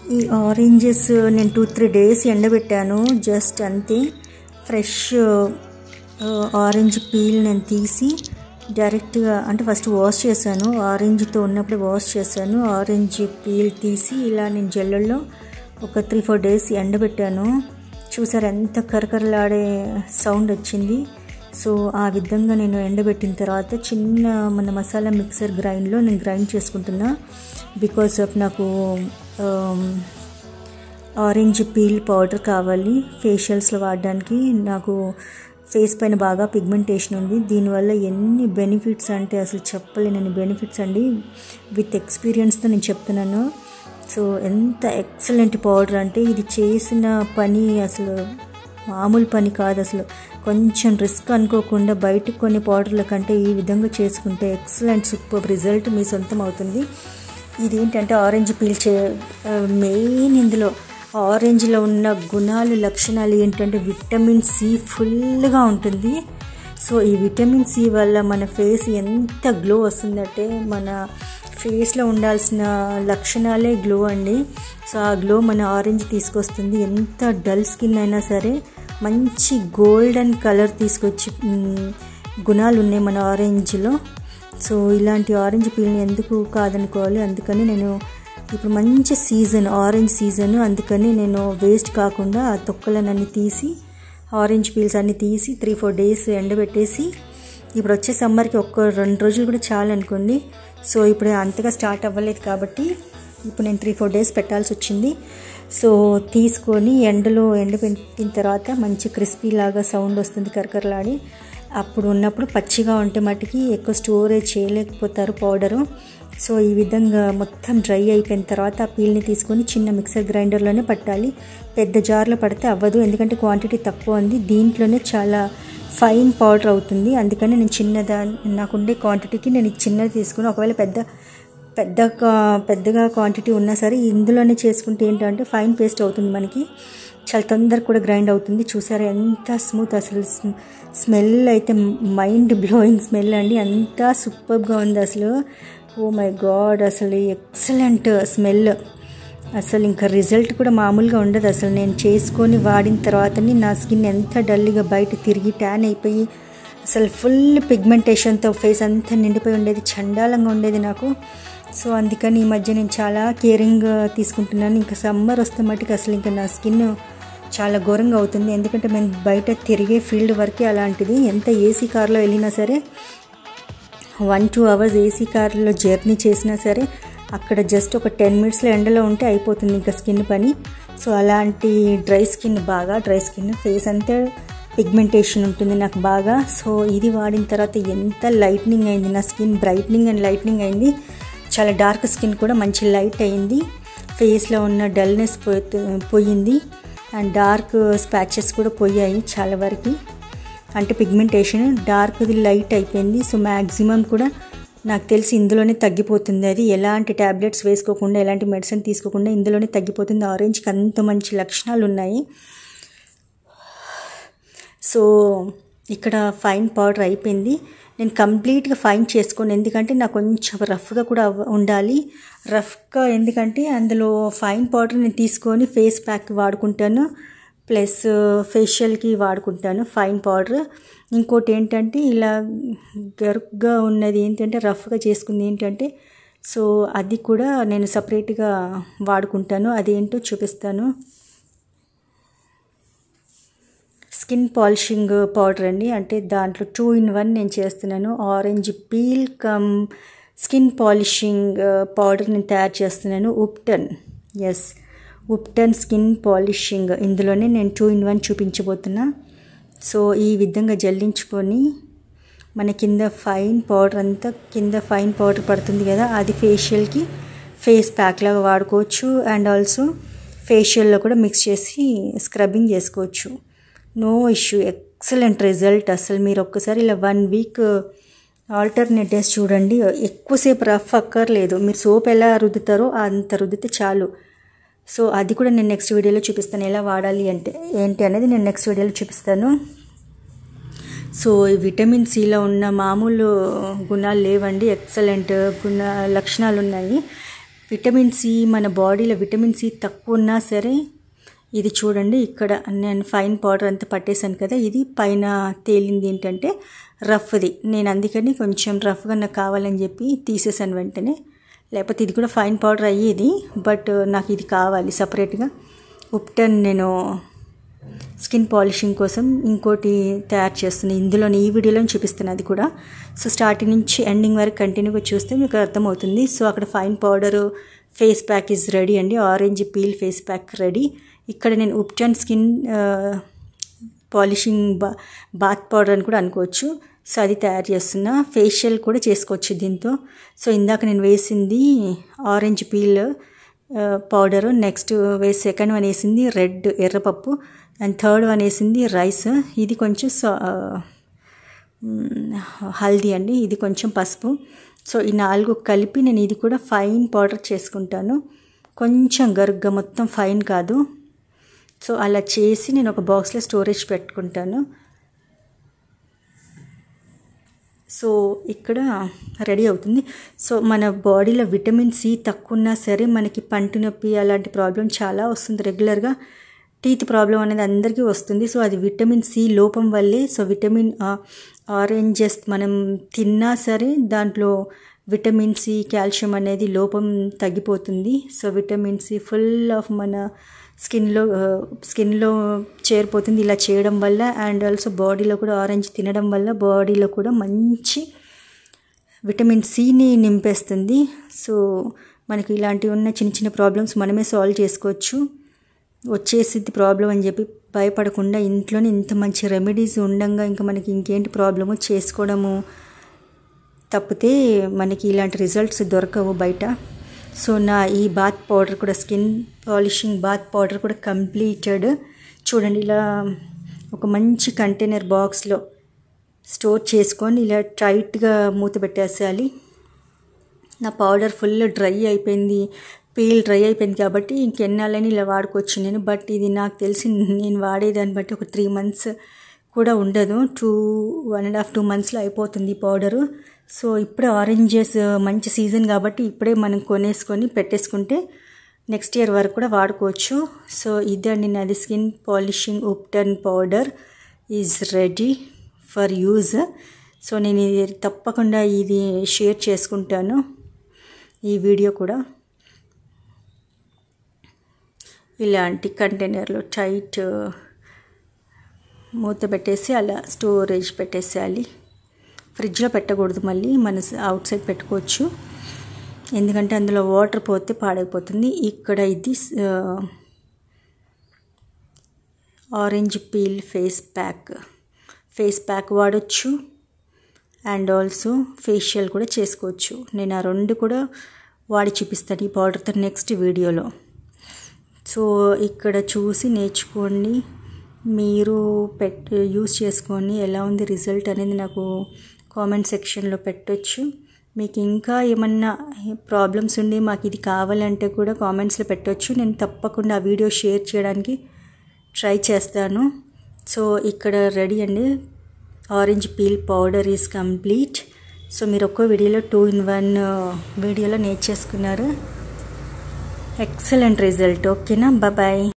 ఈ ఆరెంజెస్ నేను two three days ఎండబెట్టాను జస్ట్ అంతే ఫ్రెష్ ఆరెంజ్ పీల్ నేను తీసి డైరెక్ట్గా అంటే ఫస్ట్ వాష్ చేశాను ఆరెంజ్తో ఉన్నప్పుడే వాష్ చేశాను ఆరెంజ్ పీల్ తీసి ఇలా నేను జల్లల్లో ఒక త్రీ ఫోర్ డేస్ ఎండబెట్టాను చూసారు ఎంత కరకరలాడే సౌండ్ వచ్చింది సో ఆ విధంగా నేను ఎండబెట్టిన తర్వాత చిన్న మన మసాలా మిక్సర్ గ్రైండ్లో నేను గ్రైండ్ చేసుకుంటున్నా బికాస్ ఆఫ్ నాకు ఆరెంజ్ పీల్ పౌడర్ కావాలి ఫేషియల్స్లో వాడడానికి నాకు ఫేస్ పైన బాగా పిగ్మెంటేషన్ ఉంది దీనివల్ల ఎన్ని బెనిఫిట్స్ అంటే అసలు చెప్పలేనని బెనిఫిట్స్ అండి విత్ ఎక్స్పీరియన్స్తో నేను చెప్తున్నాను సో ఎంత ఎక్సలెంట్ పౌడర్ అంటే ఇది చేసిన పని అసలు మామూలు పని కాదు అసలు కొంచెం రిస్క్ అనుకోకుండా బయటకు కొన్ని పౌడర్ల కంటే ఈ విధంగా చేసుకుంటే ఎక్సలెంట్ సూపర్ రిజల్ట్ మీ సొంతం అవుతుంది ఇది ఏంటంటే ఆరెంజ్ పీల్ చే మెయిన్ ఇందులో ఆరెంజ్లో ఉన్న గుణాలు లక్షణాలు ఏంటంటే విటమిన్ సి ఫుల్గా ఉంటుంది సో ఈ విటమిన్ సి వల్ల మన ఫేస్ ఎంత గ్లో వస్తుందంటే మన ఫేస్లో ఉండాల్సిన లక్షణాలే గ్లో అండి సో ఆ గ్లో మన ఆరెంజ్ తీసుకొస్తుంది ఎంత డల్ స్కిన్ అయినా సరే మంచి గోల్డెన్ కలర్ తీసుకొచ్చి గుణాలు ఉన్నాయి మన ఆరెంజ్లో సో ఇలాంటి ఆరెంజ్ పీల్ని ఎందుకు కాదనుకోవాలి అందుకని నేను ఇప్పుడు మంచి సీజన్ ఆరెంజ్ సీజన్ అందుకని నేను వేస్ట్ కాకుండా ఆ తొక్కలనన్నీ తీసి ఆరెంజ్ పీల్స్ అన్నీ తీసి త్రీ ఫోర్ డేస్ ఎండబెట్టేసి ఇప్పుడు వచ్చే సమ్మర్కి ఒక్క రెండు రోజులు కూడా చాలు అనుకోండి సో ఇప్పుడు అంతగా స్టార్ట్ అవ్వలేదు కాబట్టి ఇప్పుడు నేను త్రీ ఫోర్ డేస్ పెట్టాల్సి వచ్చింది సో తీసుకొని ఎండలో ఎండబెట్టిన తర్వాత మంచి క్రిస్పీ లాగా సౌండ్ వస్తుంది కరకరలాడి అప్పుడు ఉన్నప్పుడు పచ్చిగా ఉంటే మటుకి ఎక్కువ స్టోరేజ్ చేయలేకపోతారు పౌడరు సో ఈ విధంగా మొత్తం డ్రై అయిపోయిన తర్వాత ఆ పీల్ని తీసుకొని చిన్న మిక్సర్ గ్రైండర్లోనే పట్టాలి పెద్ద జార్లో పడితే అవ్వదు ఎందుకంటే క్వాంటిటీ తక్కువ ఉంది దీంట్లోనే చాలా ఫైన్ పౌడర్ అవుతుంది అందుకని నేను చిన్నదా నాకుండే క్వాంటిటీకి నేను చిన్నది తీసుకుని ఒకవేళ పెద్ద పెద్ద పెద్దగా క్వాంటిటీ ఉన్నా సరే ఇందులోనే చేసుకుంటే ఏంటంటే ఫైన్ పేస్ట్ అవుతుంది మనకి చాలా తొందరగా కూడా గ్రైండ్ అవుతుంది చూసారా ఎంత స్మూత్ అసలు స్మెల్ అయితే మైండ్ బ్లోయింగ్ స్మెల్ అండి అంతా సూపర్గా ఉంది అసలు ఓ మై గాడ్ అసలు ఎక్సలెంట్ స్మెల్ అసలు ఇంకా రిజల్ట్ కూడా మామూలుగా ఉండదు అసలు నేను చేసుకొని వాడిన తర్వాతని నా స్కిన్ ఎంత డల్గా బయట తిరిగి ట్యాన్ అయిపోయి అసలు ఫుల్ పిగ్మెంటేషన్తో ఫేస్ అంతా నిండిపోయి ఉండేది చండాలంగా ఉండేది నాకు సో అందుకని ఈ మధ్య నేను చాలా కేరింగ్ తీసుకుంటున్నాను ఇంకా సమ్మర్ వస్తే మటుకు అసలు ఇంకా నా స్కిన్ చాలా ఘోరంగా అవుతుంది ఎందుకంటే మేము బయట తిరిగే ఫీల్డ్ వరకే అలాంటిది ఎంత ఏసీ కార్లో వెళ్ళినా సరే వన్ టూ అవర్స్ ఏసీ కార్లో జర్నీ చేసినా సరే అక్కడ జస్ట్ ఒక టెన్ మినిట్స్లో ఎండలో ఉంటే అయిపోతుంది ఇంకా స్కిన్ పని సో అలాంటి డ్రై స్కిన్ బాగా డ్రై స్కిన్ ఫేస్ అంతా పిగ్మెంటేషన్ ఉంటుంది నాకు బాగా సో ఇది వాడిన తర్వాత ఎంత లైట్నింగ్ అయింది నా స్కిన్ బ్రైట్నింగ్ అండ్ లైట్నింగ్ అయింది చాలా డార్క్ స్కిన్ కూడా మంచి లైట్ అయింది ఫేస్లో ఉన్న డల్నెస్ పోయింది అండ్ డార్క్ స్పాచెస్ కూడా పోయాయి చాలా వరకు అంటే పిగ్మెంటేషన్ డార్క్ది లైట్ అయిపోయింది సో మ్యాక్సిమం కూడా నాకు తెలిసి ఇందులోనే తగ్గిపోతుంది అది ఎలాంటి ట్యాబ్లెట్స్ వేసుకోకుండా ఎలాంటి మెడిసిన్ తీసుకోకుండా ఇందులోనే తగ్గిపోతుంది ఆరెంజ్కి అంత మంచి లక్షణాలు ఉన్నాయి సో ఇక్కడ ఫైన్ పౌడర్ అయిపోయింది నేను కంప్లీట్గా ఫైన్ చేసుకోను ఎందుకంటే నాకు కొంచెం రఫ్గా కూడా ఉండాలి రఫ్గా ఎందుకంటే అందులో ఫైన్ పౌడర్ నేను తీసుకొని ఫేస్ ప్యాక్ వాడుకుంటాను ప్లస్ ఫేషియల్కి వాడుకుంటాను ఫైన్ పౌడర్ ఇంకోటి ఏంటంటే ఇలా గరుగ్గా ఉన్నది ఏంటంటే రఫ్గా చేసుకుంది ఏంటంటే సో అది కూడా నేను సపరేట్గా వాడుకుంటాను అదేంటో చూపిస్తాను స్కిన్ పాలిషింగ్ పౌడర్ అండి అంటే దాంట్లో టూ ఇన్ వన్ నేను చేస్తున్నాను orange peel cum skin polishing powder నేను తయారు చేస్తున్నాను ఉప్టన్ ఎస్ ఉప్టన్ స్కిన్ పాలిషింగ్ ఇందులోనే నేను టూ ఇన్ వన్ చూపించబోతున్నా సో ఈ విధంగా జల్లించుకొని మన కింద ఫైన్ పౌడర్ అంతా కింద ఫైన్ పౌడర్ పడుతుంది కదా అది ఫేషియల్కి ఫేస్ ప్యాక్ లాగా వాడుకోవచ్చు అండ్ ఆల్సో ఫేషియల్లో కూడా మిక్స్ చేసి స్క్రబ్బింగ్ చేసుకోవచ్చు నో ఇష్యూ ఎక్సలెంట్ రిజల్ట్ అసలు మీరు ఒక్కసారి ఇలా వన్ వీక్ ఆల్టర్నేట్ డేస్ చూడండి ఎక్కువసేపు రఫ్ అక్కర్లేదు మీరు సోప్ ఎలా రుద్దుతారో అంత రుద్దితే చాలు సో అది కూడా నేను నెక్స్ట్ వీడియోలో చూపిస్తాను ఎలా వాడాలి అంటే ఏంటి అనేది నేను నెక్స్ట్ వీడియోలో చూపిస్తాను సో ఈ విటమిన్ సిలో ఉన్న మామూలు గుణాలు లేవండి ఎక్సలెంట్ గుణ లక్షణాలు ఉన్నాయి విటమిన్ సి మన బాడీలో విటమిన్ సి తక్కువ ఉన్నా సరే ఇది చూడండి ఇక్కడ నేను ఫైన్ పౌడర్ అంతా పట్టేశాను కదా ఇది పైన తేలింది ఏంటంటే రఫ్ది నేను అందుకని కొంచెం రఫ్గా నాకు కావాలని చెప్పి తీసేసాను వెంటనే లేకపోతే ఇది కూడా ఫైన్ పౌడర్ అయ్యేది బట్ నాకు ఇది కావాలి సపరేట్గా ఉప్టన్ నేను స్కిన్ పాలిషింగ్ కోసం ఇంకోటి తయారు చేస్తున్నాను ఇందులో ఈ వీడియోలో చూపిస్తున్నాను అది కూడా సో స్టార్టింగ్ నుంచి ఎండింగ్ వరకు కంటిన్యూగా చూస్తే మీకు అర్థమవుతుంది సో అక్కడ fine powder face pack is ready అండి orange peel face pack ready ఇక్కడ నేను ఉప్టన్ స్కిన్ పాలిషింగ్ బా బాత్ పౌడర్ అని కూడా అనుకోవచ్చు సో అది తయారు చేస్తున్నా ఫేషియల్ కూడా చేసుకోవచ్చు దీంతో సో ఇందాక నేను వేసింది ఆరెంజ్ పీల్ పౌడరు నెక్స్ట్ వేసి సెకండ్ వన్ వేసింది రెడ్ ఎర్రపప్పు అండ్ థర్డ్ వన్ వేసింది రైస్ ఇది కొంచెం హల్దీ అండి ఇది కొంచెం పసుపు సో ఈ నాలుగు కలిపి నేను ఇది కూడా ఫైన్ పౌడర్ చేసుకుంటాను కొంచెం గరుగ్గా మొత్తం ఫైన్ కాదు సో అలా చేసి నేను ఒక బాక్స్లో స్టోరేజ్ పెట్టుకుంటాను సో ఇక్కడ రెడీ అవుతుంది సో మన బాడీలో విటమిన్ సి తక్కువ ఉన్నా సరే మనకి పంటి నొప్పి అలాంటి ప్రాబ్లం చాలా వస్తుంది రెగ్యులర్గా టీత్ ప్రాబ్లం అనేది అందరికీ వస్తుంది సో అది విటమిన్ సి లోపం వల్లే సో విటమిన్ ఆరెంజెస్ మనం తిన్నా సరే దాంట్లో విటమిన్ సి కాల్షియం అనేది లోపం తగ్గిపోతుంది so vitamin C full of మన స్కిన్లో స్కిన్లో చేరిపోతుంది ఇలా చేయడం వల్ల అండ్ ఆల్సో బాడీలో కూడా ఆరెంజ్ తినడం వల్ల బాడీలో కూడా మంచి విటమిన్ సిని నింపేస్తుంది సో మనకి ఇలాంటివి ఉన్న చిన్న చిన్న ప్రాబ్లమ్స్ మనమే సాల్వ్ చేసుకోవచ్చు వచ్చేసింది ప్రాబ్లం అని చెప్పి భయపడకుండా ఇంట్లోనే ఇంత మంచి రెమెడీస్ ఉండంగా ఇంకా మనకి ఇంకేంటి ప్రాబ్లము చేసుకోవడము తప్పితే మనకి ఇలాంటి రిజల్ట్స్ దొరకవు బయట సో నా ఈ బాత్ పౌడర్ కూడా స్కిన్ పాలిషింగ్ బాత్ పౌడర్ కూడా కంప్లీటెడ్ చూడండి ఇలా ఒక మంచి కంటైనర్ బాక్స్లో స్టోర్ చేసుకొని ఇలా టైట్గా మూత పెట్టేసేయాలి నా పౌడర్ ఫుల్ డ్రై అయిపోయింది పీల్ డ్రై అయిపోయింది కాబట్టి ఇంకెన్నాళ్ళని ఇలా వాడుకోవచ్చు నేను బట్ ఇది నాకు తెలిసి నేను వాడేదాన్ని బట్టి ఒక త్రీ మంత్స్ కూడా ఉండదు two one and half two మంత్స్లో అయిపోతుంది పౌడరు సో ఇప్పుడే ఆరెంజెస్ మంచి సీజన్ కాబట్టి ఇప్పుడే మనం కొనేసుకొని పెట్టేసుకుంటే నెక్స్ట్ ఇయర్ వరకు కూడా వాడుకోవచ్చు సో ఇదండి నాది స్కిన్ పాలిషింగ్ ఉప్టన్ powder is ready for use so నేను ఇది తప్పకుండా ఇది షేర్ చేసుకుంటాను ఈ వీడియో కూడా ఇలాంటి కంటైనర్లో టైట్ మూత పెట్టేసి అలా స్టోరేజ్ పెట్టేసేయాలి ఫ్రిడ్జ్లో పెట్టకూడదు మళ్ళీ మన అవుట్ సైడ్ పెట్టుకోవచ్చు ఎందుకంటే అందులో వాటర్ పోతే పాడైపోతుంది ఇక్కడ ఇది orange peel face pack face pack వాడచ్చు అండ్ ఆల్సో ఫేషియల్ కూడా చేసుకోవచ్చు నేను ఆ రెండు కూడా వాడి చూపిస్తాను ఈ పౌడర్తో నెక్స్ట్ వీడియోలో సో ఇక్కడ చూసి నేర్చుకోండి మీరు పెట్ యూస్ చేసుకొని ఎలా ఉంది రిజల్ట్ అనేది నాకు కామెంట్ సెక్షన్లో పెట్టొచ్చు మీకు ఇంకా ఏమన్నా ప్రాబ్లమ్స్ ఉండి మాకు ఇది కావాలంటే కూడా కామెంట్స్లో పెట్టొచ్చు నేను తప్పకుండా ఆ వీడియో షేర్ చేయడానికి ట్రై చేస్తాను సో ఇక్కడ రెడీ అండి orange peel powder is complete so మీరు ఒక్కో వీడియోలో టూ ఇన్ వన్ వీడియోలో నేర్చేసుకున్నారు ఎక్సలెంట్ రిజల్ట్ ఓకేనా బాయ్